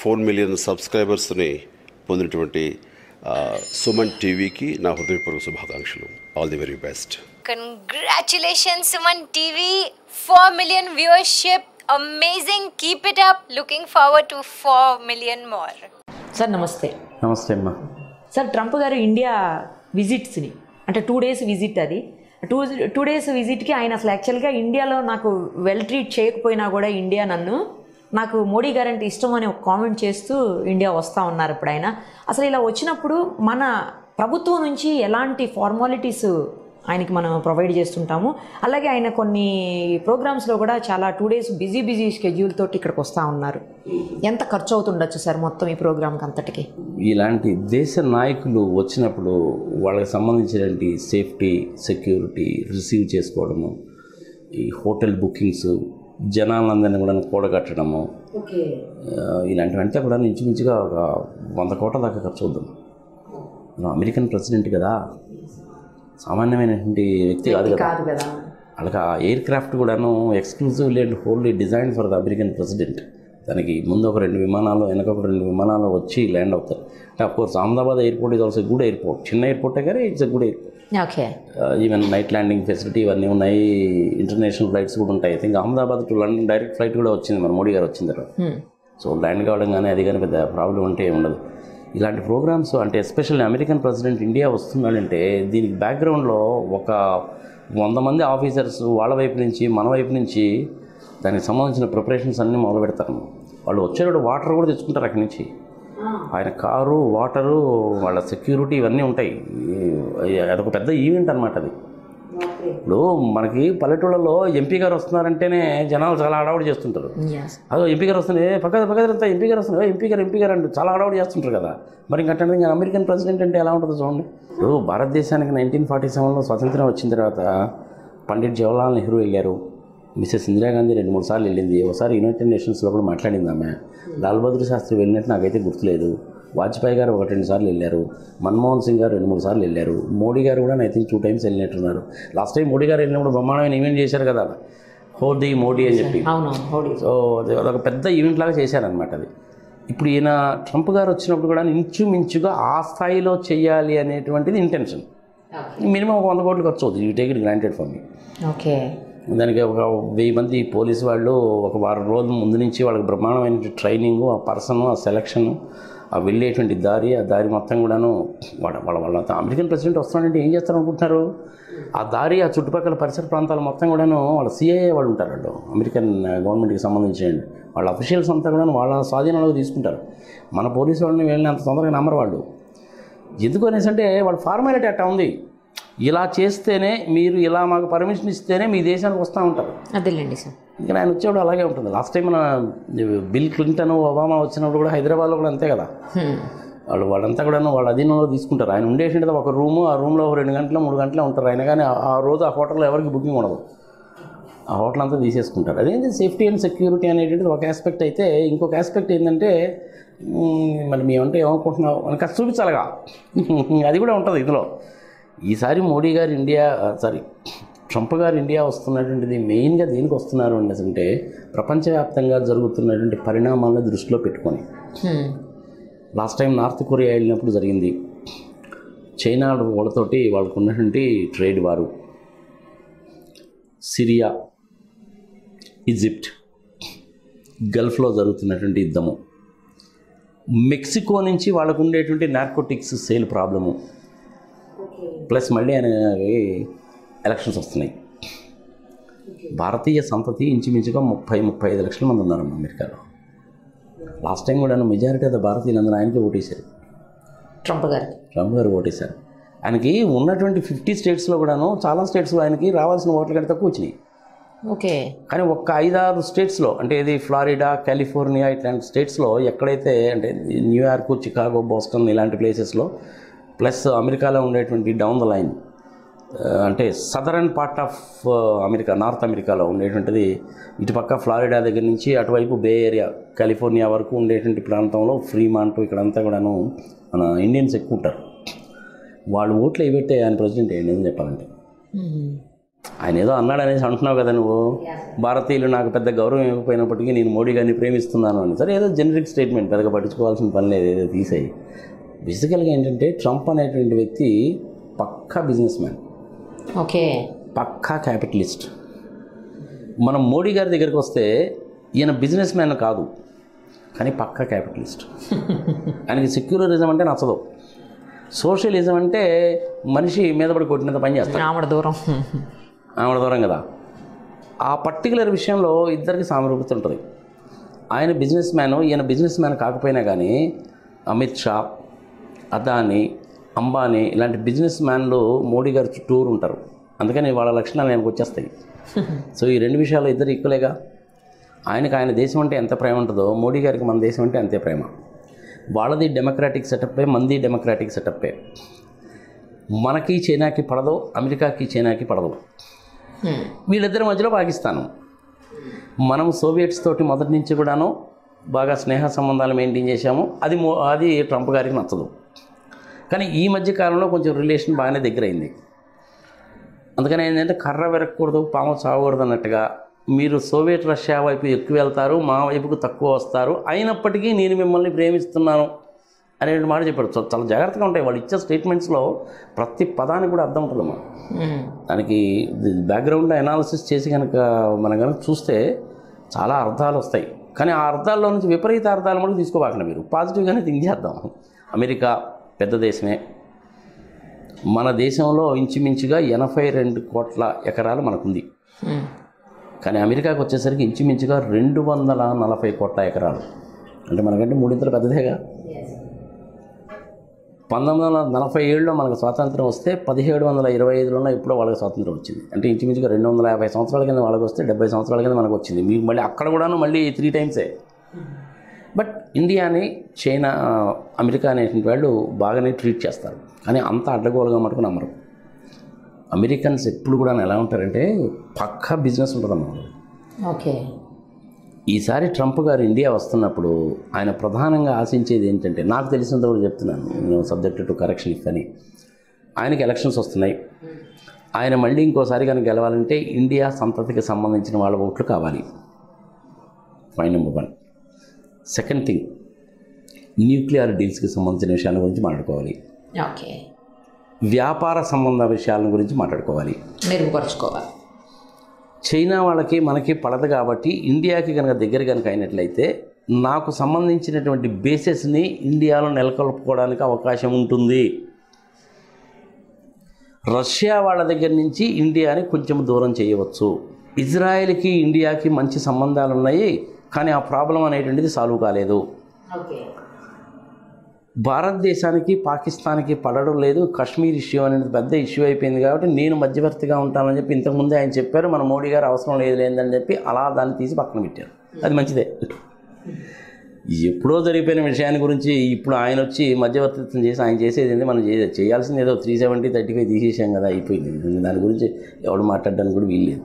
Four million సబ్స్క్రైబర్స్ని పొందినటువంటి ఆ, సుమన్ టీవీకి నా హృదయపూర్వక శుభాకాంక్షలు all the very best Congratulations, Suman TV. 4 million viewership. Amazing. Keep it up. Looking forward to 4 million more. Sir నమస్తే నమస్తే అమ్మా సార్ ట్రంప్ గారు ఇండియా విజిట్స్ని అంటే టూ డేస్ విజిట్ అది టూ టూ డేస్ విజిట్కి ఆయన అసలు యాక్చువల్గా ఇండియాలో నాకు వెల్ ట్రీట్ చేయకపోయినా కూడా ఇండియా నన్ను నాకు మోడీ గారు అంటే ఇష్టం అని ఒక కామెంట్ చేస్తూ ఇండియా వస్తూ ఉన్నారు ఇప్పుడు ఆయన అసలు ఇలా వచ్చినప్పుడు మన ప్రభుత్వం నుంచి ఎలాంటి ఫార్మాలిటీస్ ఆయనకి మనం ప్రొవైడ్ చేస్తుంటాము అలాగే ఆయన కొన్ని ప్రోగ్రామ్స్లో కూడా చాలా two days busy busy schedule తోటి ఇక్కడికి వస్తూ ఉన్నారు ఎంత ఖర్చు అవుతుండొచ్చు సార్ మొత్తం ఈ ప్రోగ్రామ్కి అంతటికి ఇలాంటి దేశ నాయకులు వచ్చినప్పుడు వాళ్ళకి సంబంధించినటువంటి సేఫ్టీ సెక్యూరిటీ రిసీవ్ చేసుకోవడము ఈ హోటల్ బుకింగ్స్ జనాలందరినీ కూడా కూడగట్టడము ఓకే ఆ, ఇలాంటివంతా కూడా ఇంచుమించుగా ఒక వంద కోట్ల దాకా ఖర్చు అవుతుంది మనం అమెరికన్ ప్రెసిడెంట్ కదా సామాన్యమైనటువంటి వ్యక్తి కాదు కదా కాదు కదా వాళ్ళకి ఆ ఎయిర్ క్రాఫ్ట్ కూడాను exclusive and wholly design for the American president దానికి ముందు ఒక రెండు విమానాలు వెనక ఒక రెండు విమానాలు వచ్చి ల్యాండ్ అవుతాయి అంటే అఫ్కోర్స్ అహ్మదాబాద్ ఎయిర్పోర్ట్ ఇది ఆల్సో గుడ్ ఎయిర్పోర్ట్ చిన్న ఎయిర్పోర్టే కానీ it's a good airport okay even night landing facility ఇవన్నీ ఉన్నాయి ఇంటర్నేషనల్ ఫ్లైట్స్ కూడా ఉంటాయి I think Ahmedabad to London direct flight కూడా వచ్చింది మన మోడీ గారు వచ్చిన తర్వాత సో ల్యాండ్ కావడం కానీ అది కానీ పెద్ద ప్రాబ్లం అంటే ఏమి ఉండదు ఇలాంటి ప్రోగ్రామ్స్ అంటే ఎస్పెషల్లీ అమెరికన్ ప్రెసిడెంట్ ఇండియా వస్తున్నాడంటే దీనికి బ్యాక్గ్రౌండ్లో ఒక వంద మంది ఆఫీసర్స్ వాళ్ళ వైపు నుంచి మన వైపు నుంచి దానికి సంబంధించిన ప్రిపరేషన్స్ అన్నీ మొదలు పెడతారు వాళ్ళు వచ్చేటప్పుడు వాటర్ కూడా తెచ్చుకుంటారు అక్కడి నుంచి ఆయన కారు వాటరు వాళ్ళ సెక్యూరిటీ ఇవన్నీ ఉంటాయి ఈ- అదొక పెద్ద ఈవెంట్ అనమాట అది ఇప్పుడు మనకి పల్లెటూళ్ళలో ఎంపీ గారు వస్తున్నారంటేనే జనాలు చాలా హడావుడి చేస్తుంటారు అదో ఎంపీ గారు వస్తుంది పక్కన పక్కన అంతా ఎంపీ గారు వస్తుంది ఎంపీ గారు ఎంపీ గారు అంటే చాలా హడావుడి చేస్తుంటారు కదా మరి ఇంకా అంటే ఇంకా అమెరికన్ ప్రెసిడెంట్ అంటే ఎలా ఉంటుందో చూడండి ఇప్పుడు భారతదేశానికి నైన్టీన్ ఫార్టీ సెవెన్లో స్వతంత్రం వచ్చిన తర్వాత పండిట్ జవహర్లాల్ నెహ్రూ వెళ్ళారు మిసెస్ ఇందిరాగాంధీ రెండు మూడు సార్లు వెళ్ళింది ఒకసారి యునైటెడ్ నేషన్స్లో కూడా మాట్లాడింది ఆమె లాల్ బహదూర్ శాస్త్రి వెళ్ళినట్టు నాకైతే గుర్తులేదు వాజ్పేయి గారు ఒకటి రెండు సార్లు వెళ్ళారు మన్మోహన్ సింగ్ గారు రెండు మూడు సార్లు వెళ్ళారు మోడీ గారు కూడా ఐ థింక్ టూ టైమ్స్ వెళ్ళినట్టున్నారు లాస్ట్ టైం మోడీ గారు వెళ్ళినప్పుడు బ్రహ్మాండమైన ఈవెంట్ చేశారు కదా హోదీ మోడీ అని చెప్పి అవును హోడీ సో అది అదొక పెద్ద ఈవెంట్ లాగా చేశారనమాట అది ఇప్పుడు ఈయన ట్రంప్ గారు వచ్చినప్పుడు కూడా ఇంచుమించుగా ఆ స్థాయిలో చేయాలి అనేటువంటిది ఇంటెన్షన్ మినిమం ఒక వంద కోట్లు ఖర్చు అవుతుంది you take it granted for me okay దానికి ఒక వెయ్యి మంది పోలీసు వాళ్ళు ఒక వారం రోజుల ముందు నుంచి వాళ్ళకి బ్రహ్మాండమైన ట్రైనింగ్ ఆ పర్సన్ ఆ సెలక్షన్ ఆ వెళ్ళేటువంటి దారి ఆ దారి మొత్తం కూడాను వాళ్ళ వాళ్ళ వాళ్ళ అమెరికన్ ప్రెసిడెంట్ వస్తున్నాడంటే ఏం చేస్తారు అనుకుంటున్నారు ఆ దారి ఆ చుట్టుపక్కల పరిసర ప్రాంతాలు మొత్తం కూడాను వాళ్ళ సిఐఏ వాళ్ళు ఉంటారు వాళ్ళు అమెరికన్ గవర్నమెంట్కి సంబంధించిన వాళ్ళ అఫీషియల్స్ అంతా కూడా వాళ్ళ స్వాధీనంలోకి తీసుకుంటారు మన పోలీసు వాళ్ళని వెళ్ళిన అంత తొందరగా నమ్మరు వాళ్ళు ఎందుకు అనేసి అంటే వాళ్ళ ఫార్మాలిటీ అట్టా ఉంది ఇలా చేస్తేనే మీరు ఇలా మాకు పర్మిషన్ ఇస్తేనే మీ దేశానికి వస్తూ ఉంటారు అదేలేండి సార్ ఇంకా ఆయన వచ్చేవాడు అలాగే ఉంటుంది లాస్ట్ టైం మన బిల్ క్లింటన్ ఒబామా వచ్చినప్పుడు కూడా హైదరాబాద్లో కూడా అంతే కదా వాళ్ళు వాళ్ళంతా కూడా వాళ్ళ అధీనంలో తీసుకుంటారు ఆయన ఉండేసింటే ఒక రూము ఆ రూమ్లో ఒక రెండు గంటలు మూడు గంటలే ఉంటారు ఆయన కానీ ఆ- ఆ రోజు ఆ హోటల్లో ఎవరికి బుకింగ్ ఉండదు ఆ హోటల్ అంతా తీసేసుకుంటారు అదేంటి సేఫ్టీ అండ్ సెక్యూరిటీ అనేటువంటిది ఒక ఆస్పెక్ట్ అయితే ఇంకొక ఆస్పెక్ట్ ఏంటంటే మ్, మరి మేమంటే ఏమనుకుంటున్నావు అని కాస్త చూపించాలిగా అది కూడా ఉంటుంది ఇందులో ఈసారి మోడీ గారు ఇండియా సారీ ట్రంప్ గారు ఇండియా వస్తున్నటువంటిది మెయిన్గా దేనికి వస్తున్నారు అంటే ప్రపంచవ్యాప్తంగా జరుగుతున్నటువంటి పరిణామాలను దృష్టిలో పెట్టుకొని లాస్ట్ టైం నార్త్ కొరియా వెళ్ళినప్పుడు జరిగింది చైనా వాళ్ళతోటి వాళ్ళకు ఉన్నటువంటి ట్రేడ్ వారు సిరియా ఈజిప్ట్ గల్ఫ్లో జరుగుతున్నటువంటి యుద్ధము మెక్సికో నుంచి వాళ్ళకు ఉండేటువంటి నార్కోటిక్స్ సేల్ ప్రాబ్లము ప్లస్ మళ్ళీ ఆయన ఎలక్షన్స్ వస్తున్నాయి భారతీయ సంతతి ఇంచుమించుగా ముప్పై ముప్పై ఐదు లక్షల మంది ఉన్నారు అమెరికాలో లాస్ట్ టైం కూడా మెజారిటీ ఆఫ్ ద భారతీయులందరూ ఆయనకే ఓటేశారు ట్రంప్ గారికి ట్రంప్ గారు ఓటేశారు ఆయనకి ఉన్నటువంటి ఫిఫ్టీ స్టేట్స్లో కూడాను చాలా స్టేట్స్లో ఆయనకి రావాల్సిన ఓట్ల కంటే తక్కువ వచ్చినాయి ఓకే కానీ ఒక్క ఐదారు స్టేట్స్లో అంటే ఇది ఫ్లారిడా కాలిఫోర్నియా ఇట్లాంటి స్టేట్స్లో ఎక్కడైతే అంటే న్యూయార్క్ చికాగో బోస్టన్ ఇలాంటి ప్లేసెస్లో ప్లస్ అమెరికాలో ఉండేటువంటి డౌన్ ద లైన్ అంటే southern part of America north అమెరికాలో ఉండేటువంటిది ఇటుపక్క ఫ్లారిడా దగ్గర నుంచి అటువైపు బే ఏరియా కాలిఫోర్నియా వరకు ఉండేటువంటి ప్రాంతంలో ఫ్రీమాంట్ ఇక్కడంతా కూడాను మన ఇండియన్స్ ఎక్కువ ఉంటారు వాళ్ళు ఓట్లు ఏ పెట్టే ఆయన ప్రెసిడెంట్ ఏంటి అని చెప్పాలంటే ఆయన ఏదో అన్నాడు అనేసి అంటున్నావు కదా నువ్వు భారతీయులు నాకు పెద్ద గౌరవం ఇవ్వకపోయినప్పటికీ నేను మోడీ గారిని ప్రేమిస్తున్నాను అని సరే ఏదో జనరిక్ స్టేట్మెంట్ పెద్దగా పట్టించుకోవాల్సిన పని లేదు ఏదో తీసేయి బేసికల్గా ఏంటంటే ట్రంప్ అనేటువంటి వ్యక్తి పక్కా బిజినెస్ మ్యాన్ ఓకే పక్కా క్యాపిటలిస్ట్ మనం మోడీ గారి దగ్గరికి వస్తే ఈయన బిజినెస్ మ్యాన్ కాదు కానీ పక్కా క్యాపిటలిస్ట్ ఆయనకి సెక్యులరిజం అంటే నచ్చదు సోషలిజం అంటే మనిషి మీద పడి కొట్టినంత పని చేస్తాడు ఆమడ దూరం ఆవిడ దూరం కదా ఆ పర్టికులర్ విషయంలో ఇద్దరికి సామరూపత ఉంటుంది ఆయన బిజినెస్ మ్యాన్ ఈయన బిజినెస్ మ్యాన్ కాకపోయినా కానీ అమిత్ షా అదానీ అంబానీ ఇలాంటి బిజినెస్ మ్యాన్లు మోడీ గారి చుట్టూరు ఉంటారు అందుకని వాళ్ళ లక్షణాలు ఆయనకు వచ్చేస్తాయి సో ఈ రెండు విషయాలు ఇద్దరు ఈక్వలేగా ఆయనకు ఆయన దేశం అంటే ఎంత ప్రేమ ఉంటుందో మోడీ గారికి మన దేశం అంటే అంతే ప్రేమ వాళ్ళది డెమోక్రాటిక్ సెటప్పే మంది డెమోక్రాటిక్ సెటప్పే మనకి చైనాకి పడదు అమెరికాకి చైనాకి పడదు వీళ్ళిద్దరి మధ్యలో పాకిస్తాను మనం సోవియట్స్ తోటి మొదటి నుంచి కూడాను బాగా స్నేహ సంబంధాలు మెయింటైన్ చేశాము అది మో అది ట్రంప్ గారికి నచ్చదు కానీ ఈ మధ్య కాలంలో కొంచెం రిలేషన్ బాగానే దగ్గరైంది అందుకని ఏంటంటే కర్ర వెరకూడదు పాము చావకూడదు అన్నట్టుగా మీరు సోవియట్ రష్యా వైపు ఎక్కువ వెళ్తారు మా వైపుకు తక్కువ వస్తారు అయినప్పటికీ నేను మిమ్మల్ని ప్రేమిస్తున్నాను అనే మాట చెప్పాడు చా- చాలా జాగ్రత్తగా ఉంటాయి వాళ్ళు ఇచ్చే స్టేట్మెంట్స్లో ప్రతి పదానికి కూడా అర్థం ఉంటుంది అన్నమాట దానికి బ్యాక్గ్రౌండ్ అనాలిసిస్ చేసి కనుక మనం కనుక చూస్తే చాలా అర్థాలు వస్తాయి కానీ ఆ అర్థాల్లో నుంచి విపరీత అర్థాలు మనకు తీసుకోబాకండి మీరు పాజిటివ్గానే థింక్ చేద్దాం అమెరికా పెద్ద దేశమే మన దేశంలో ఇంచుమించుగా ఎనభై రెండు కోట్ల ఎకరాలు మనకుంది కానీ అమెరికాకు వచ్చేసరికి ఇంచుమించుగా రెండు వందల నలభై కోట్ల ఎకరాలు అంటే మనకంటే మూడింతలు పెద్దదేగా పంతొమ్మిది వందల నలభై ఏడులో మనకు స్వాతంత్రం వస్తే పదిహేడు వందల ఇరవై ఐదులోనే ఎప్పుడో వాళ్ళకి స్వాతంత్రం వచ్చింది అంటే ఇంచుమించుగా రెండు వందల యాభై సంవత్సరాల కింద వాళ్ళకి వస్తే డెబ్బై సంవత్సరాల కింద మనకు వచ్చింది మీకు మళ్ళీ అక్కడ కూడాను మళ్ళీ త్రీ టైమ్సే బట్ ఇండియాని చైనా అమెరికా అనేటువంటి వాళ్ళు బాగానే ట్రీట్ చేస్తారు కానీ అంత అడ్డగోలుగా మటుకు నమ్మరు అమెరికన్స్ ఎప్పుడు కూడా ఎలా ఉంటారంటే పక్కా బిజినెస్ ఉంటుందన్నమాట ఓకే ఈసారి ట్రంప్ గారు ఇండియా వస్తున్నప్పుడు ఆయన ప్రధానంగా ఆశించేది ఏంటంటే నాకు తెలిసినంతవరకు చెప్తున్నాను నేను సబ్జెక్ట్ టు కరెక్షన్ ఇఫ్ అని ఆయనకి ఎలక్షన్స్ వస్తున్నాయి ఆయన మళ్ళీ ఇంకోసారి కనుక గెలవాలంటే ఇండియా సంతతికి సంబంధించిన వాళ్ళ ఓట్లు కావాలి point number one second thing nuclear డీల్స్కి సంబంధించిన విషయాల గురించి మాట్లాడుకోవాలి ఓకే వ్యాపార సంబంధ విషయాల గురించి మాట్లాడుకోవాలి మెరుగుపరుచుకోవాలి చైనా వాళ్ళకి మనకి పడదు కాబట్టి ఇండియాకి కనుక దగ్గర కనుక అయినట్లయితే నాకు సంబంధించినటువంటి బేసెస్ని ఇండియాలో నెలకొల్పుకోవడానికి అవకాశం ఉంటుంది రష్యా వాళ్ళ దగ్గర నుంచి ఇండియాని కొంచెం దూరం చేయవచ్చు ఇజ్రాయెల్కి ఇండియాకి మంచి సంబంధాలు ఉన్నాయి కానీ ఆ ప్రాబ్లం అనేటువంటిది సాల్వ్ కాలేదు ఓకే భారతదేశానికి పాకిస్తాన్కి పడడం లేదు కశ్మీర్ ఇష్యూ అనేది పెద్ద ఇష్యూ అయిపోయింది కాబట్టి నేను మధ్యవర్తిగా ఉంటానని చెప్పి ఇంతకుముందే ఆయన చెప్పారు మన మోడీ గారు అవసరం లేదు లేదని చెప్పి అలా దాన్ని తీసి పక్కన పెట్టారు అది మంచిదే ఎప్పుడో జరిగిపోయిన విషయాన్ని గురించి ఇప్పుడు ఆయన వచ్చి మధ్యవర్తిత్వం చేసి ఆయన చేసేది ఏంటి మనం చేయ చేయాల్సింది ఏదో త్రీ సెవెంటీ థర్టీ ఫైవ్ తీసేసాం కదా అయిపోయింది దాని గురించి ఎవడు మాట్లాడడానికి కూడా వీల్లేదు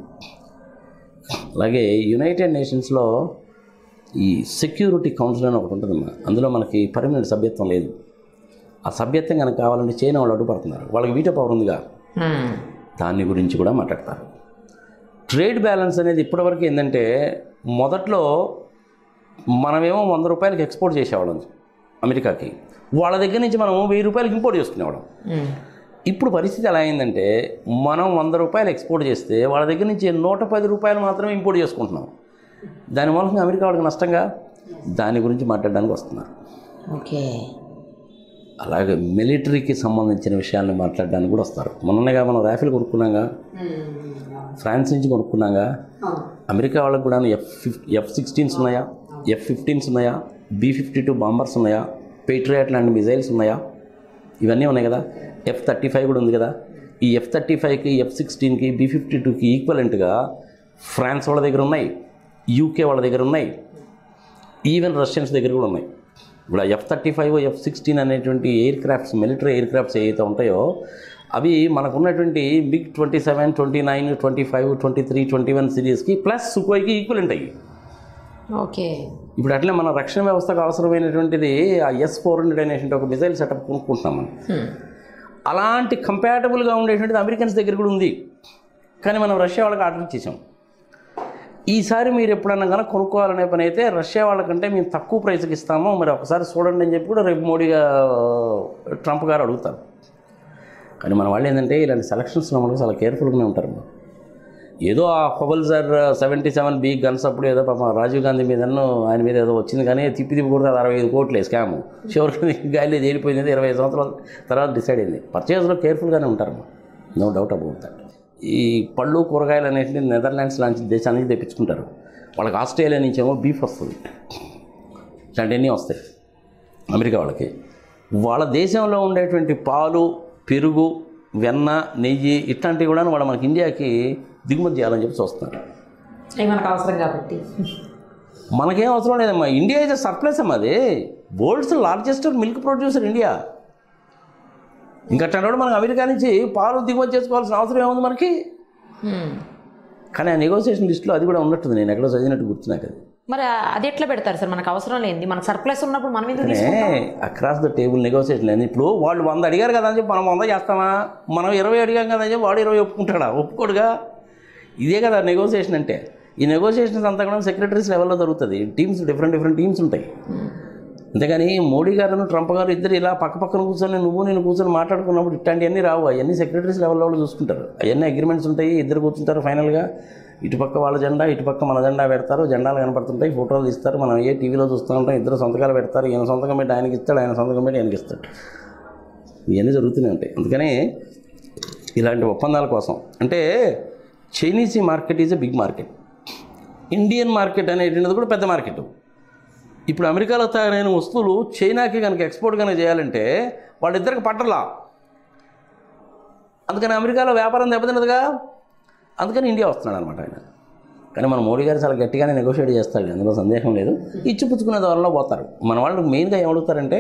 అలాగే యునైటెడ్ నేషన్స్లో ఈ సెక్యూరిటీ కౌన్సిల్ అని ఒకటి ఉంటుందమ్మా అందులో మనకి పర్మనెంట్ సభ్యత్వం లేదు ఆ సభ్యత్వం కనుక కావాలంటే చైనా వాళ్ళు అడ్డుపడుతున్నారు వాళ్ళకి వీటో పవర్ ఉందిగా దాని గురించి కూడా మాట్లాడతారు ట్రేడ్ బ్యాలెన్స్ అనేది ఇప్పటివరకు ఏంటంటే మొదట్లో మనమేమో వంద రూపాయలకి ఎక్స్పోర్ట్ చేసేవాళ్ళం అమెరికాకి వాళ్ళ దగ్గర నుంచి మనం వెయ్యి రూపాయలకి ఇంపోర్ట్ చేసుకునేవాళ్ళం ఇప్పుడు పరిస్థితి ఎలా అయిందంటే మనం వంద రూపాయలు ఎక్స్పోర్ట్ చేస్తే వాళ్ళ దగ్గర నుంచి నూట పది రూపాయలు మాత్రమే ఇంపోర్ట్ చేసుకుంటున్నాం దాని మూలంగా అమెరికా వాళ్ళకి నష్టంగా దాని గురించి మాట్లాడడానికి వస్తున్నారు ఓకే అలాగే మిలిటరీకి సంబంధించిన విషయాలను మాట్లాడడానికి కూడా వస్తారు మొన్నగా మనం రాఫెల్ కొనుక్కున్నాగా ఫ్రాన్స్ నుంచి కొనుక్కున్నాగా అమెరికా వాళ్ళకి కూడా ఎఫ్ ఫిఫ్ ఎఫ్ సిక్స్టీన్స్ ఉన్నాయా ఎఫ్ ఫిఫ్టీన్స్ ఉన్నాయా బీ ఫిఫ్టీ టూ బాంబర్స్ ఉన్నాయా పేట్రియాట్ లాంటి మిజైల్స్ ఉన్నాయా ఇవన్నీ ఉన్నాయి కదా ఎఫ్ థర్టీ ఫైవ్ కూడా ఉంది కదా ఈ ఎఫ్ థర్టీ ఫైవ్కి ఎఫ్ సిక్స్టీన్కి బీ ఫిఫ్టీ టూకి ఈక్వలెంట్గా ఫ్రాన్స్ వాళ్ళ దగ్గర ఉన్నాయి యూకే వాళ్ళ దగ్గర ఉన్నాయి ఈవెన్ రష్యన్స్ దగ్గర కూడా ఉన్నాయి ఇప్పుడు F thirty five F sixteen అనేటువంటి aircrafts military aircrafts ఏవైతే ఉంటాయో అవి మనకున్నటువంటి MiG twenty seven twenty nine twenty five twenty three twenty one సిరీస్కి ప్లస్ సుఖోయ్కి ఈక్వలెంట్ అయ్యి ఓకే ఇప్పుడు అట్లే మన రక్షణ వ్యవస్థకు అవసరమైనటువంటిది ఆ ఎస్ ఫోర్ హండ్రెడ్ అనేటువంటి ఒక మిజైల్ సెటప్ కొనుక్కుంటున్నాం మనం అలాంటి కంపాటబుల్గా ఉండేటువంటిది అమెరికన్స్ దగ్గర కూడా ఉంది కానీ మనం రష్యా వాళ్ళకి ఆర్డర్ ఇచ్చేసాం ఈసారి మీరు ఎప్పుడన్నా కనుక కొనుక్కోవాలనే పని అయితే రష్యా వాళ్ళకంటే మేము తక్కువ ప్రైస్కి ఇస్తాము మరి ఒకసారి చూడండి అని చెప్పి కూడా రేపు మోడీగా ట్రంప్ గారు అడుగుతారు కానీ మన వాళ్ళు ఏంటంటే ఇలాంటి సెలక్షన్స్లో మనకు చాలా కేర్ఫుల్గానే ఉంటారు ఏదో ఆ హొబల్జర్ సెవెంటీ సెవెన్ బీ గన్స్ అప్పుడు ఏదో పాపం రాజీవ్ గాంధీ మీదను ఆయన మీద ఏదో వచ్చింది కానీ తిప్పి తిప్పి కూడా అది అరవై ఐదు కోట్లే స్కామ్ చివరికి గాలి తేలిపోయింది ఇరవై ఐదు సంవత్సరాల తర్వాత డిసైడ్ అయింది పర్చేస్లో కేర్ఫుల్గానే ఉంటారు నో డౌట్ అబౌట్ దట్ ఈ పళ్ళు కూరగాయలు అనేటివి నెదర్లాండ్స్ లాంటి దేశానికి తెప్పించుకుంటారు వాళ్ళకి ఆస్ట్రేలియా నుంచి ఏమో బీఫ్ వస్తుంది ఇట్లాంటివన్నీ వస్తాయి అమెరికా వాళ్ళకి వాళ్ళ దేశంలో ఉండేటువంటి పాలు పెరుగు వెన్న నెయ్యి ఇట్లాంటివి కూడా వాళ్ళు మనకి ఇండియాకి దిగుమతి చేయాలని చెప్పి చూస్తున్నారు అవి మనకు అవసరం కాబట్టి మనకేం అవసరం లేదమ్మా ఇండియా అయితే సర్ప్లస్ అమ్మా అది world's largest milk producer India ఇంకా అట్లాంటి మనకు అమెరికా నుంచి పాలు దిగుమతి చేసుకోవాల్సిన అవసరం ఏముంది మనకి కానీ ఆ నెగోసియేషన్ లిస్ట్లో అది కూడా ఉన్నట్టుంది నేను ఎక్కడో చదివినట్టు గుర్తు నాకు అది మరి అది ఎట్లా పెడతారు సార్ మనకు అవసరం లేనిది మనకు సర్ప్లస్ ఉన్నప్పుడు మనం ఎందుకు తీసుకుంటాం అక్రాస్ ద టేబుల్ నెగోసియేషన్ లేదు ఇప్పుడు వాళ్ళు వంద అడిగారు కదా అని చెప్పి మనం వంద చేస్తామా మనం ఇరవై అడిగాం కదా అని చెప్పి వాడు ఇరవై ఒప్పుకుంటాడా ఒప్పుకోడుగా ఇదే కదా నెగోసియేషన్ అంటే ఈ నెగోసియేషన్స్ అంతా కూడా సెక్రటరీస్ లెవెల్లో జరుగుతుంది టీమ్స్ డిఫరెంట్ డిఫరెంట్ టీమ్స్ ఉంటాయి అంతేగాని మోడీ గారు ట్రంప్ గారు ఇద్దరు ఇలా పక్క పక్కన కూర్చొని నువ్వు నేను కూర్చొని మాట్లాడుకున్నప్పుడు ఇట్లాంటివన్నీ రావు అవన్నీ సెక్రటరీస్ లెవెల్లో వాళ్ళు చూసుకుంటారు అవన్నీ అగ్రిమెంట్స్ ఉంటాయి ఇద్దరు కూర్చుంటారు ఫైనల్గా ఇటుపక్క వాళ్ళ జెండా ఇటుపక్క మన జెండా పెడతారు జెండాలు కనపడుతుంటాయి ఫోటోలు తీస్తారు మనం ఏ టీవీలో చూస్తూ ఉంటాం ఇద్దరు సంతకాలు పెడతారు ఈయన సంతకం పెట్టి ఆయనకి ఇస్తాడు ఆయన సంతకం పెట్టి ఆయనకి ఇస్తాడు ఇవన్నీ జరుగుతూనే ఉంటాయి అందుకని ఇలాంటి ఒప్పందాల కోసం అంటే Chinese market is a big market Indian market అనేటువంటిది కూడా పెద్ద మార్కెట్ ఇప్పుడు అమెరికాలో తయారైన వస్తువులు చైనాకి కనుక ఎక్స్పోర్ట్ కనుక చేయాలంటే వాళ్ళిద్దరికి పట్టలా అందుకని అమెరికాలో వ్యాపారం దెబ్బతిన్నదిగా అందుకని ఇండియా వస్తున్నాడు అనమాట ఆయన కానీ మన మోడీ గారు చాలా గట్టిగానే నెగోషియేట్ చేస్తాడు అందులో సందేహం లేదు ఇచ్చి పుచ్చుకునే దూరంలో పోతారు మన వాళ్ళు మెయిన్గా ఏమడుగుతారంటే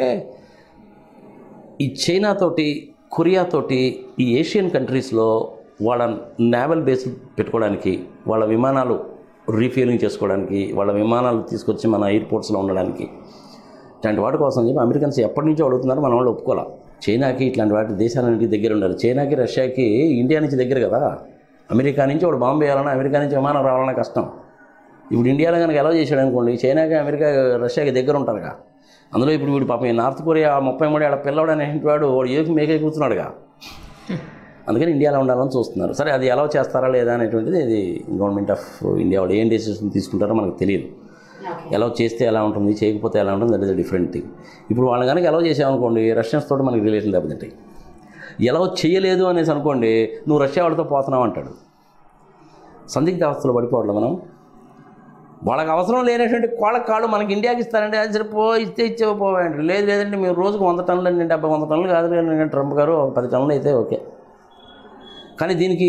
ఈ చైనాతోటి కొరియాతోటి ఈ ఏషియన్ కంట్రీస్లో వాళ్ళ నేవల్ బేస్ పెట్టుకోవడానికి వాళ్ళ విమానాలు రీఫ్యూలింగ్ చేసుకోవడానికి వాళ్ళ విమానాలు తీసుకొచ్చి మన ఎయిర్పోర్ట్స్లో ఉండడానికి ఇట్లాంటి వాటి కోసం చెప్పి అమెరికన్స్ ఎప్పటి నుంచో అడుగుతున్నారు మన వాళ్ళు ఒప్పుకోవాలి చైనాకి ఇట్లాంటి వాటి దేశాలన్నింటికి దగ్గర ఉండాలి చైనాకి రష్యాకి ఇండియా నుంచి దగ్గర కదా అమెరికా నుంచి వాడు బాంబే వేయాలన్నా అమెరికా నుంచి విమానం రావాలన్నా కష్టం ఇప్పుడు ఇండియాలో కనుక ఎలా చేశాడు అనుకోండి చైనాకి అమెరికా రష్యాకి దగ్గర ఉంటారుగా అందులో ఇప్పుడు వీడు పాపం ఈ నార్త్ కొరియా ముప్పై మూడు ఏళ్ళ పిల్లవాడు అనేటువంటి వాడు వాడు ఏకి మేకే కూర్చున్నాడుగా అందుకని ఇండియాలో ఉండాలని చూస్తున్నారు సరే అది ఎలా చేస్తారా లేదా అనేటువంటిది ఇది గవర్నమెంట్ ఆఫ్ ఇండియా వాళ్ళు ఏం డెసిషన్ తీసుకుంటారో మనకు తెలియదు ఎలా చేస్తే ఎలా ఉంటుంది చేయకపోతే ఎలా ఉంటుంది దట్ ఇస్ డిఫరెంట్ థింగ్ ఇప్పుడు వాళ్ళు కనుక ఎలా చేసామనుకోండి రష్యన్స్ తోటి మనకి రిలేషన్ దెబ్బతింటాయి ఎలా చేయలేదు అనేసి అనుకోండి నువ్వు రష్యా వాళ్ళతో పోతున్నావు అంటాడు సందిగ్ధ అవస్థలో పడిపోవట్లేదు మనం వాళ్ళకి అవసరం లేనటువంటి కోళ్ళ కాళ్ళు మనకి ఇండియాకి ఇస్తారంటే అది సరే పో ఇస్తే ఇచ్చేవో పోవండి లేదు లేదంటే మేము రోజుకు వంద టన్నులు అండి డెబ్బై వంద టన్నులు కాదు కానీ ట్రంప్ గారు ఒక పది టన్నులు అయితే ఓకే కానీ దీనికి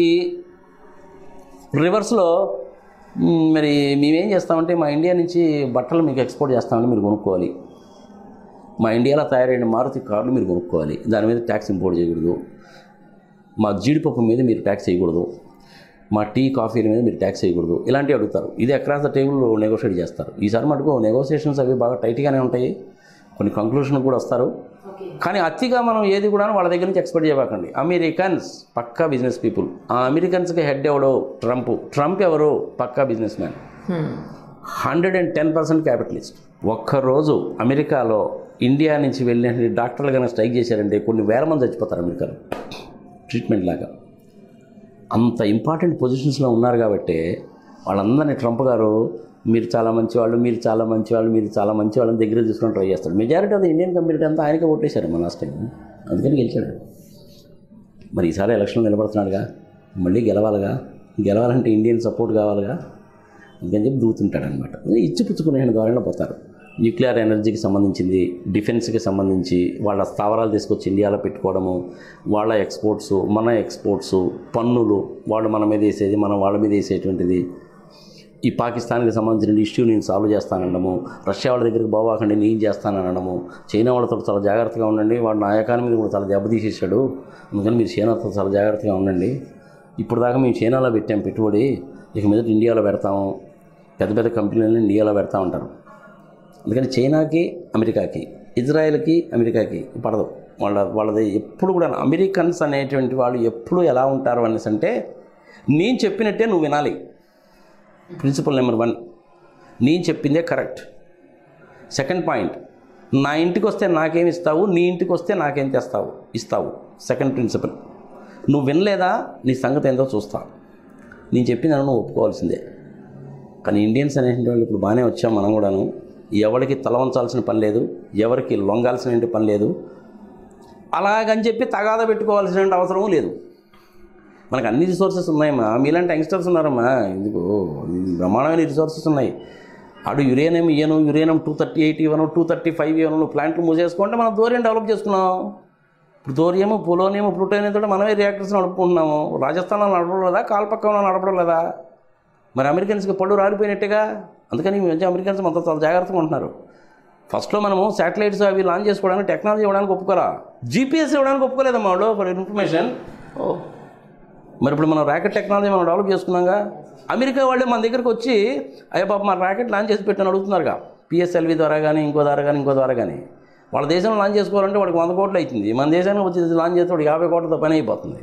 రివర్స్లో మ్, మరి మేమేం చేస్తామంటే మా ఇండియా నుంచి బట్టలు మీకు ఎక్స్పోర్ట్ చేస్తామంటే మీరు కొనుక్కోవాలి మా ఇండియాలో తయారైన మారుతి కార్లు మీరు కొనుక్కోవాలి దాని మీద ట్యాక్స్ ఇంపోర్ట్ చేయకూడదు మా జీడిపప్పు మీద మీరు ట్యాక్స్ చేయకూడదు మా టీ కాఫీల మీద మీరు ట్యాక్స్ చేయకూడదు ఇలాంటివి అడుగుతారు ఇది అక్రాస్ ద టేబుల్ నెగోషియేట్ చేస్తారు ఈసారి మటుకు నెగోషియేషన్స్ అవి బాగా టైట్గానే ఉంటాయి కొన్ని కంక్లూషన్ కూడా వస్తారు కానీ అతిగా మనం ఏది కూడా వాళ్ళ దగ్గర నుంచి ఎక్స్పెక్ట్ చేయకండి అమెరికన్స్ పక్కా బిజినెస్ పీపుల్ ఆ అమెరికన్స్కి హెడ్ ఎవడో ట్రంప్ ట్రంప్ ఎవరు పక్కా business man hundred and ten percent capitalist ఒక్కరోజు అమెరికాలో ఇండియా నుంచి వెళ్ళిన డాక్టర్లు కనుక స్ట్రైక్ చేశారంటే కొన్ని వేల మంది చచ్చిపోతారు అమెరికాలో ట్రీట్మెంట్ లాగా అంత ఇంపార్టెంట్ పొజిషన్స్లో ఉన్నారు కాబట్టి వాళ్ళందరినీ ట్రంప్ గారు మీరు చాలా మంచివాళ్ళు మీరు చాలా మంచివాళ్ళు మీరు చాలా మంచివాళ్ళని దగ్గర తీసుకొని ట్రై చేస్తాడు majority of the Indian community అంతా ఆయనకే ఓటేశారు మన లాస్ట్ టైం అందుకని గెలిచాడు మరి ఈసారి ఎలక్షన్లో నిలబడుతున్నాడుగా మళ్ళీ గెలవాలిగా గెలవాలంటే ఇండియన్ సపోర్ట్ కావాలిగా అందుకని చెప్పి దూతుంటాడు అనమాట ఇచ్చిపుచ్చుకునే ద్వారా పోతారు న్యూక్లియర్ ఎనర్జీకి సంబంధించింది డిఫెన్స్కి సంబంధించి వాళ్ళ స్థావరాలు తీసుకొచ్చి ఇండియాలో పెట్టుకోవడము వాళ్ళ ఎక్స్పోర్ట్స్ మన ఎక్స్పోర్ట్స్ పన్నులు వాళ్ళు మన మీద వేసేది మనం వాళ్ళ మీద వేసేటువంటిది ఈ పాకిస్తాన్కి సంబంధించిన ఇష్యూ నేను సాల్వ్ చేస్తానడము రష్యా వాళ్ళ దగ్గరికి పోవాకండి నేను చేస్తాననడము చైనా వాళ్ళతో చాలా జాగ్రత్తగా ఉండండి వాడు నా ఎకానమీ కూడా చాలా దెబ్బతీసేసాడు అందుకని మీరు చైనాతో చాలా జాగ్రత్తగా ఉండండి ఇప్పుడు దాకా మేము చైనాలో పెట్టాం పెట్టుబడి ఇక మీద ఇండియాలో పెడతాము పెద్ద పెద్ద కంపెనీలను ఇండియాలో పెడతా ఉంటారు అందుకని చైనాకి అమెరికాకి ఇజ్రాయెల్కి అమెరికాకి పడదు వాళ్ళ వాళ్ళది ఎప్పుడు కూడా అమెరికన్స్ అనేటువంటి వాళ్ళు ఎప్పుడు ఎలా ఉంటారు అనేసి అంటే నేను చెప్పినట్టే నువ్వు వినాలి ప్రిన్సిపల్ నెంబర్ వన్ నేను చెప్పిందే కరెక్ట్ సెకండ్ పాయింట్ నా ఇంటికి వస్తే నాకేం ఇస్తావు నీ ఇంటికి వస్తే నాకేం తెస్తావు ఇస్తావు సెకండ్ ప్రిన్సిపల్ నువ్వు వినలేదా నీ సంగతి ఏందో చూస్తా నేను చెప్పిన నువ్వు ఒప్పుకోవాల్సిందే కానీ ఇండియన్స్ అనేటువంటి వాళ్ళు ఇప్పుడు బాగానే వచ్చాం మనం కూడాను ఎవరికి తల వంచాల్సిన పని లేదు ఎవరికి లొంగాల్సిన పని లేదు అలాగని చెప్పి తగాద పెట్టుకోవాల్సిన అవసరం లేదు మనకు అన్ని రిసోర్సెస్ ఉన్నాయమ్మా మీలాంటి యంగ్స్టర్స్ ఉన్నారమ్మా ఎందుకు బ్రహ్మాండమైన రిసోర్సెస్ ఉన్నాయి అడు యురేనియం ఇయ్యను యురేనియం టూ థర్టీ ఎయిట్ ఇవ్వను టూ థర్టీ ఫైవ్ ఇవ్వను ప్లాంట్లు మూసేసుకుంటే మనం ధోర్యం డెవలప్ చేసుకున్నాం ఇప్పుడు ధోర్యము పొలోనియం ప్లూటోనియం తోటి మనమే రియాక్టర్స్ నడుపుకుంటున్నాము రాజస్థాన్లో నడపడం లేదా కాల్పక్కంలో నడపడం లేదా మరి అమెరికన్స్కి పళ్ళు రాలిపోయినట్టుగా అందుకని ఈ మధ్య అమెరికన్స్ మొత్తం చాలా జాగ్రత్తగా ఉంటున్నారు ఫస్ట్లో మనము శాటిలైట్స్ అవి లాంచ్ చేసుకోవడానికి టెక్నాలజీ ఇవ్వడానికి ఒప్పుకోరా జీపీఎస్ ఇవ్వడానికి ఒప్పుకోలేదమ్మా వాళ్ళు ఫర్ ఇన్ఫర్మేషన్ ఓ మరి ఇప్పుడు మనం ర్యాకెట్ టెక్నాలజీ మనం డెవలప్ చేసుకున్నాగా అమెరికా వాళ్ళే మన దగ్గరకు వచ్చి అయ్యా పాప మన ర్యాకెట్ లాంచ్ చేసి పెట్టని అడుగుతున్నారుగా పిఎస్ఎల్వి ద్వారా కానీ ఇంకో ద్వారా కానీ ఇంకో ద్వారా కానీ వాళ్ళ దేశంలో లాంచ్ చేసుకోవాలంటే వాడికి వంద కోట్లు అవుతుంది మన దేశానికి వచ్చి లాంచ్ చేస్తే వాడికి యాభై కోట్లతో పని అయిపోతుంది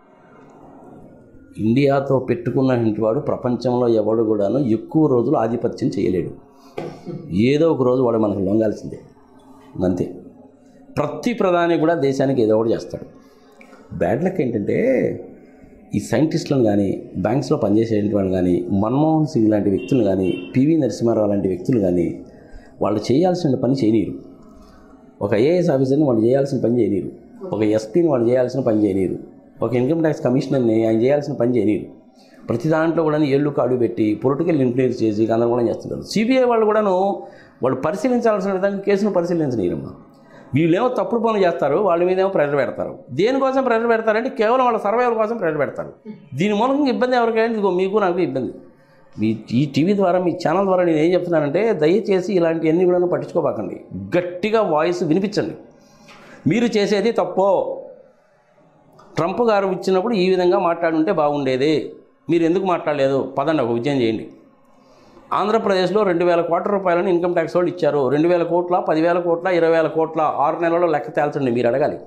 ఇండియాతో పెట్టుకున్న వాడు ప్రపంచంలో ఎవడు కూడాను ఎక్కువ రోజులు ఆధిపత్యం చేయలేడు ఏదో ఒక రోజు వాడు మనకు లొంగాల్సిందే అంతే ప్రతి ప్రధాని కూడా దేశానికి ఏదో ఒకటి చేస్తాడు బ్యాడ్ లక్ ఏంటంటే ఈ సైంటిస్టులను కానీ బ్యాంక్స్లో పనిచేసే వాళ్ళు కానీ మన్మోహన్ సింగ్ లాంటి వ్యక్తులు కానీ పివి నరసింహారావు లాంటి వ్యక్తులు కానీ వాళ్ళు చేయాల్సిన పని చేయనీరు ఒక ఐఏఎస్ ఆఫీసర్ని వాళ్ళు చేయాల్సిన పని చేయనీరు ఒక ఎస్పీని వాళ్ళు చేయాల్సిన పని చేయనీరు ఒక ఇన్కమ్ ట్యాక్స్ కమిషనర్ని ఆయన చేయాల్సిన పని చేయనీరు ప్రతి దాంట్లో కూడా ఏళ్ళు కాడు పెట్టి పొలిటికల్ ఇన్ఫ్లుయెన్స్ చేసి గందరగోళం చేస్తుంటారు సిబిఐ వాళ్ళు కూడాను వాళ్ళు పరిశీలించాల్సిన విధంగా కేసును పరిశీలించనీరమ్మా వీళ్ళేమో తప్పుడు పనులు చేస్తారు వాళ్ళ మీద ఏమో ప్రెషర్ పెడతారు దేనికోసం ప్రెషర్ పెడతారంటే కేవలం వాళ్ళ సర్వైవల్ కోసం ప్రెషర్ పెడతారు దీని మూలంగా ఇబ్బంది ఎవరికైనా ఇదిగో మీకు నాకు ఇబ్బంది మీ ఈ టీవీ ద్వారా మీ ఛానల్ ద్వారా నేను ఏం చెప్తున్నానంటే దయచేసి ఇలాంటివన్నీ కూడా పట్టించుకోబాకండి గట్టిగా వాయిస్ వినిపించండి మీరు చేసేది తప్పో ట్రంప్ గారు ఇచ్చినప్పుడు ఈ విధంగా మాట్లాడుంటే బాగుండేది మీరు ఎందుకు మాట్లాడలేదు పదండి ఒక విజయం చేయండి ఆంధ్రప్రదేశ్లో రెండు వేల కోట్ల రూపాయలను ఇన్కమ్ ట్యాక్స్ వాళ్ళు ఇచ్చారు రెండు వేల కోట్ల పదివేల కోట్ల ఇరవై వేల కోట్ల ఆరు నెలల్లో లెక్క తేల్చండి మీరు అడగాలి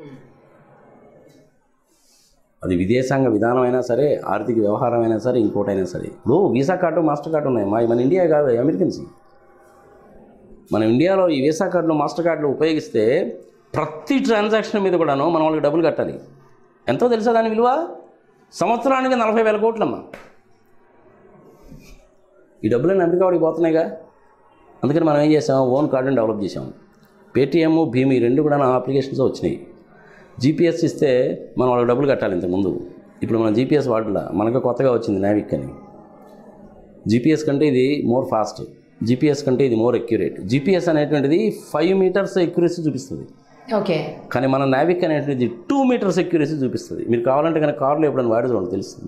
అది విదేశాంగ విధానమైనా సరే ఆర్థిక వ్యవహారమైనా సరే ఇంకోటైనా సరే ఇప్పుడు వీసా కార్డు మాస్టర్ కార్డు ఉన్నాయి మా మన ఇండియా కాదు అమెరికన్స్ మన ఇండియాలో ఈ వీసా కార్డులు మాస్టర్ కార్డులు ఉపయోగిస్తే ప్రతి ట్రాన్సాక్షన్ మీద కూడాను మనం వాళ్ళకి డబ్బులు కట్టాలి ఎంతో తెలుసా దాని విలువ సంవత్సరానికి నలభై వేల కోట్లమ్మా ఈ డబ్బులన్నీ అమెరికా వాడికి పోతున్నాయిగా అందుకని మనం ఏం చేసాం ఓన్ కార్డుని డెవలప్ చేసాం పేటీఎం భీమ్ ఈ రెండు కూడా నా అప్లికేషన్స్ వచ్చినాయి జీపీఎస్ ఇస్తే మనం వాళ్ళకి డబ్బులు కట్టాలి ఇంతకుముందు ఇప్పుడు మనం జీపీఎస్ వాడలా మనకు కొత్తగా వచ్చింది నావిక్ అని జీపీఎస్ కంటే ఇది మోర్ ఫాస్ట్ జీపీఎస్ కంటే ఇది మోర్ అక్యురేట్ జీపీఎస్ అనేటువంటిది ఫైవ్ మీటర్స్ ఎక్యురసీ చూపిస్తుంది ఓకే కానీ మన నావిక్ అనేటువంటిది టూ మీటర్స్ ఎక్యురసీ చూపిస్తుంది మీరు కావాలంటే కానీ కార్లో ఎప్పుడైనా వాడి చూడండి తెలుస్తుంది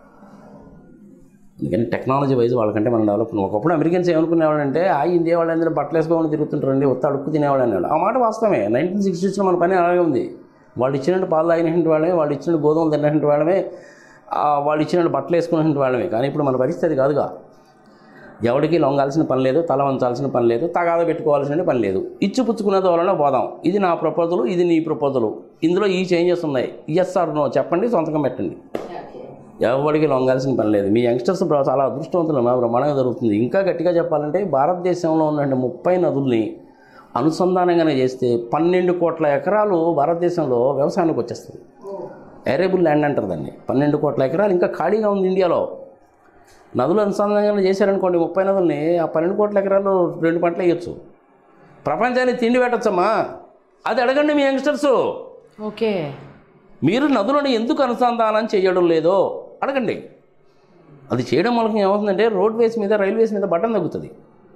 అందుకని టెక్నాలజీ వైజ్ వాళ్ళకంటే మనం డెవలప్ ఒకప్పుడు అమెరికన్స్ ఏమనుకునేవాడంటే ఆ ఇండియా వాళ్ళందరూ బట్టలు వేసుకోమని తిరుగుతుంటారండి ఒత్త అడుక్కు తినేవాడు అన్నాడు ఆ మాట వాస్తవమే నైన్టీన్ సిక్స్టీస్లో మన పని అలాగే ఉంది వాళ్ళు ఇచ్చినట్టు పాలు తాగినటువంటి వాళ్ళమే వాళ్ళు ఇచ్చినట్టు గోధుమలు తిన్నటువంటి వాళ్ళమే ఆ, వాళ్ళు ఇచ్చినట్టు బట్టలు వేసుకున్నటువంటి వాళ్ళమే కానీ ఇప్పుడు మన పరిస్థితి కాదుగా ఎవరికి లొంగాల్సిన పని లేదు తల వంచాల్సిన పని లేదు తగాద పెట్టుకోవాల్సిన పని లేదు ఇచ్చి పుచ్చుకునే వలన పోదాం ఇది నా ప్రపోజలు ఇది నీ ప్రపోజలు ఇందులో ఈ చేంజెస్ ఉన్నాయి ఎస్ ఆర్ నో చెప్పండి సొంతకం పెట్టండి ఎవరికి లొంగాల్సిన పని లేదు మీ యంగ్స్టర్స్ బ్ర- చాలా అదృష్టవంతులు మా బ్రహ్మాండంగా జరుగుతుంది ఇంకా గట్టిగా చెప్పాలంటే భారతదేశంలో ఉన్న ముప్పై నదుల్ని అనుసంధానంగానే చేస్తే పన్నెండు కోట్ల ఎకరాలు భారతదేశంలో వ్యవసాయానికి వచ్చేస్తుంది ఏరేబుల్ ల్యాండ్ అంటారు దాన్ని పన్నెండు కోట్ల ఎకరాలు ఇంకా ఖాళీగా ఉంది ఇండియాలో నదులు అనుసంధానంగా చేశారనుకోండి ముప్పై నదుల్ని ఆ పన్నెండు కోట్ల ఎకరాలు రెండు పంటలు వేయచ్చు ప్రపంచానికి తిండి పెట్టచ్చమ్మా అది అడగండి మీ యంగ్స్టర్స్ ఓకే మీరు నదులను ఎందుకు అనుసంధానం చేయడం లేదో అడగండి అది చేయడం మూలకం ఏమవుతుందంటే రోడ్వేస్ మీద రైల్వేస్ మీద బటన్ తగ్గుతుంది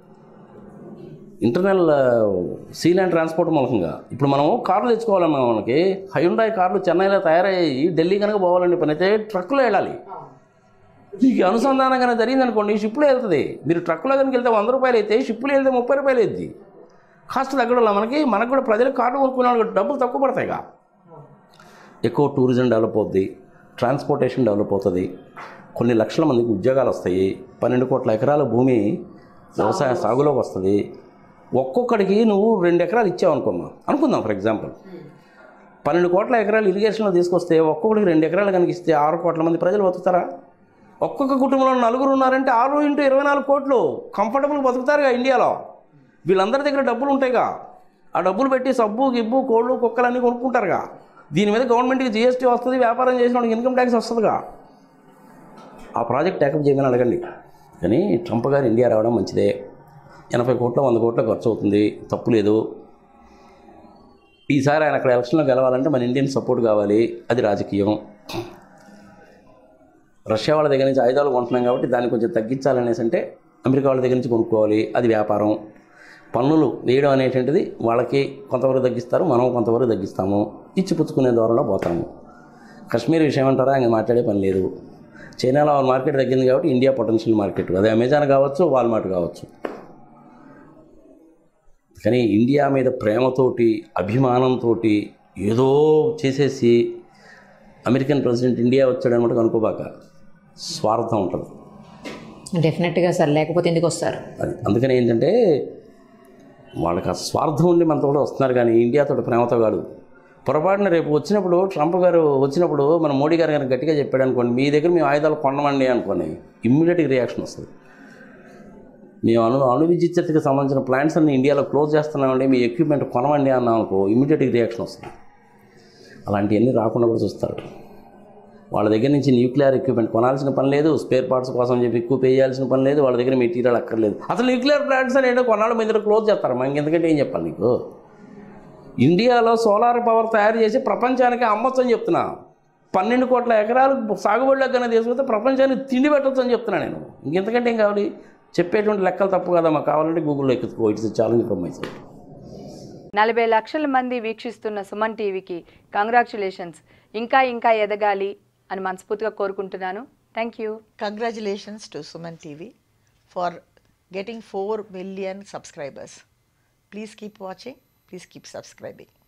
ఇంటర్నల్ సీ ల్యాండ్ ట్రాన్స్పోర్ట్ మూలకంగా ఇప్పుడు మనం కార్లు తెచ్చుకోవాలన్నా మనకి హయుండాయ్ కార్లు చెన్నైలో తయారయ్యి ఢిల్లీ కనుక పోవాలండి పని అయితే ట్రక్కులో వెళ్ళాలి మీకు అనుసంధానం కనుక జరిగింది అనుకోండి షిప్లో వెళ్తుంది మీరు ట్రక్కులో కనుక వెళ్తే వంద రూపాయలు అయితే షిప్లో వెళ్తే ముప్పై రూపాయలు అవుతుంది కాస్ట్ తగ్గడం వల్ల మనకి మనకు కూడా ప్రజలు కార్డు కొనుక్కునే వాళ్ళకి డబ్బులు తక్కువ పడతాయిగా ఎక్కువ టూరిజం డెవలప్ అవుద్ది ట్రాన్స్పోర్టేషన్ డెవలప్ అవుతుంది కొన్ని లక్షల మందికి ఉద్యోగాలు వస్తాయి పన్నెండు కోట్ల ఎకరాల భూమి వ్యవసాయ సాగులోకి వస్తుంది ఒక్కొక్కడికి నువ్వు రెండు ఎకరాలు ఇచ్చావు అనుకోమ్మా అనుకుందాం ఫర్ ఎగ్జాంపుల్ పన్నెండు కోట్ల ఎకరాలు ఇరిగేషన్లో తీసుకొస్తే ఒక్కొక్కడికి రెండు ఎకరాలు కనుక ఇస్తే ఆరు కోట్ల మంది ప్రజలు బతుకుతారా ఒక్కొక్క కుటుంబంలో నలుగురు ఉన్నారంటే ఆరు ఇంటూ ఇరవై నాలుగు కోట్లు కంఫర్టబుల్ బతుకుతారుగా ఇండియాలో వీళ్ళందరి దగ్గర డబ్బులు ఉంటాయిగా ఆ డబ్బులు పెట్టి సబ్బు గిబ్బు కోళ్ళు కుక్కలు అన్నీ కొనుక్కుంటారుగా దీని మీద గవర్నమెంట్కి జిఎస్టీ వస్తుంది వ్యాపారం చేసిన వాళ్ళకి ఇన్కమ్ ట్యాక్స్ వస్తుందిగా ఆ ప్రాజెక్ట్ ట్యాకప్ చేయమని అడగండి కానీ ట్రంప్ గారు ఇండియా రావడం మంచిదే ఎనభై కోట్ల వంద కోట్ల ఖర్చు అవుతుంది తప్పు లేదు ఈసారి ఆయన అక్కడ ఎలక్షన్లో గెలవాలంటే మన ఇండియన్ సపోర్ట్ కావాలి అది రాజకీయం రష్యా వాళ్ళ దగ్గర నుంచి ఆయుధాలు కొంటున్నాం కాబట్టి దాన్ని కొంచెం తగ్గించాలనేసి అంటే అమెరికా వాళ్ళ దగ్గర నుంచి కొనుక్కోవాలి అది వ్యాపారం పన్నులు వేయడం అనేటువంటిది వాళ్ళకి కొంతవరకు తగ్గిస్తారు మనం కొంతవరకు తగ్గిస్తాము ఇచ్చి పుచ్చుకునే దూరంలో పోతాము కశ్మీర్ విషయం అంటారా ఇంకా మాట్లాడే పని లేదు చైనాలో వాళ్ళ మార్కెట్ తగ్గింది కాబట్టి ఇండియా పొటెన్షియల్ మార్కెట్ అది అమెజాన్ కావచ్చు వాల్మార్ట్ కావచ్చు కానీ ఇండియా మీద ప్రేమతోటి అభిమానంతో ఏదో చేసేసి అమెరికన్ ప్రెసిడెంట్ ఇండియా వచ్చాడనమాట కనుకోబాక స్వార్థం ఉంటుంది డెఫినెట్గా సార్ లేకపోతే ఎందుకు వస్తారు అది అందుకని ఏంటంటే వాళ్ళకి ఆ స్వార్థం ఉండి మనతో కూడా వస్తున్నారు కానీ ఇండియాతో ప్రేమతో కాదు పొరపాటున రేపు వచ్చినప్పుడు ట్రంప్ గారు వచ్చినప్పుడు మన మోడీ గారు కనుక గట్టిగా చెప్పాడు అనుకోండి మీ దగ్గర మేము ఆయుధాలు కొనమండి అనుకోని ఇమ్మీడియట్గా రియాక్షన్ వస్తుంది మేము అణు అణు విద్యుత్కి సంబంధించిన ప్లాంట్స్ అన్ని ఇండియాలో క్లోజ్ చేస్తున్నామండి మీ ఎక్విప్మెంట్ కొనమండి అన్నాం అనుకో ఇమ్మీడియట్గా రియాక్షన్ వస్తుంది అలాంటివన్నీ రాకుండా కూడా చూస్తారు వాళ్ళ దగ్గర నుంచి న్యూక్లియర్ ఎక్విప్మెంట్ కొనాల్సిన పని లేదు స్పేర్ పార్ట్స్ కోసం చెప్పి ఎక్కువ పే చేయాల్సిన పని లేదు వాళ్ళ దగ్గర మెటీరియల్ అక్కర్లేదు అసలు న్యూక్లియర్ ప్లాంట్స్ అని ఏంటో కొన్నాళ్ళు మీద క్లోజ్ చేస్తారు మనకి ఎందుకంటే ఏం చెప్పాలి నీకు ఇండియాలో సోలార్ పవర్ తయారు చేసి ప్రపంచానికి అమ్మొచ్చు అని చెప్తున్నా పన్నెండు కోట్ల ఎకరాలు సాగుబడిలోకి కన్నా తీసుకుంటే ప్రపంచానికి తిండి పెట్టచ్చు అని చెప్తున్నా నేను ఇంకెంతకంటే ఏం కావాలి చెప్పేటువంటి లెక్కలు తప్పు కదా మాకు కావాలంటే గూగుల్లో ఎక్కించుకో it's challenge from my side నలభై లక్షల మంది వీక్షిస్తున్న సుమన్ టీవీకి కంగ్రాచులేషన్స్ ఇంకా ఇంకా ఎదగాలి అని మనస్ఫూర్తిగా కోరుకుంటున్నాను thank you Congratulations to Suman TV for getting 4 million subscribers. Please keep watching, please keep subscribing.